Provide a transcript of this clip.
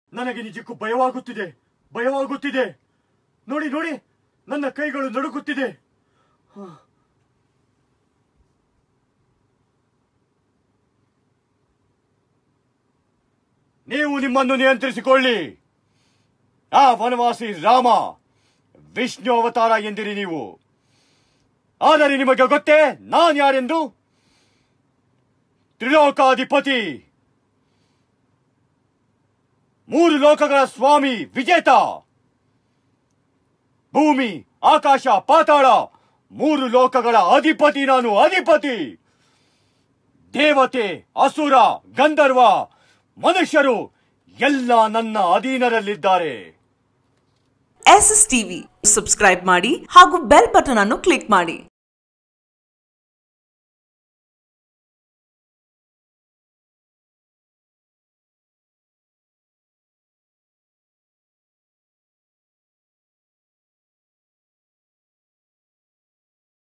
ನನಗೆ ನಿಜಕ್ಕೂ ಭಯವಾಗುತ್ತಿದೆ ಭಯವಾಗುತ್ತಿದೆ ನೋಡಿ ನೋಡಿ ನನ್ನ ಕೈಗಳು ನಡುಗುತ್ತಿದೆ ಹ. ನೀವು ನಿಮ್ಮನ್ನು ನಿಯಂತ್ರಿಸಿಕೊಳ್ಳಿ ಆ ವನವಾಸಿ ರಾಮ ವಿಷ್ಣು ಅವತಾರ ಎಂದಿರಿ ನೀವು ಆದರೆ ನಿಮಗೆ ಗೊತ್ತೇ ನಾನು ಯಾರೆಂದು ತ್ರಿಲೋಕಾಧಿಪತಿ ಮೂರು ಲೋಕಗಳ ಸ್ವಾಮಿ ವಿಜೇತ ಭೂಮಿ ಆಕಾಶ ಪಾತಾಳ ಮೂರು ಲೋಕಗಳ ಅಧಿಪತಿ ನಾನು ಅಧಿಪತಿ ದೇವತೆ ಅಸುರ ಗಂಧರ್ವ ಮನುಷ್ಯರು ಎಲ್ಲ ನನ್ನ ಅಧೀನರಲ್ಲಿದ್ದಾರೆ ಎಸ್ ಎಸ್ ಟಿವಿ ಸಬ್ಸ್ಕ್ರೈಬ್ ಮಾಡಿ ಹಾಗೂ ಬೆಲ್ ಬಟನ್ ಅನ್ನು ಕ್ಲಿಕ್ ಮಾಡಿ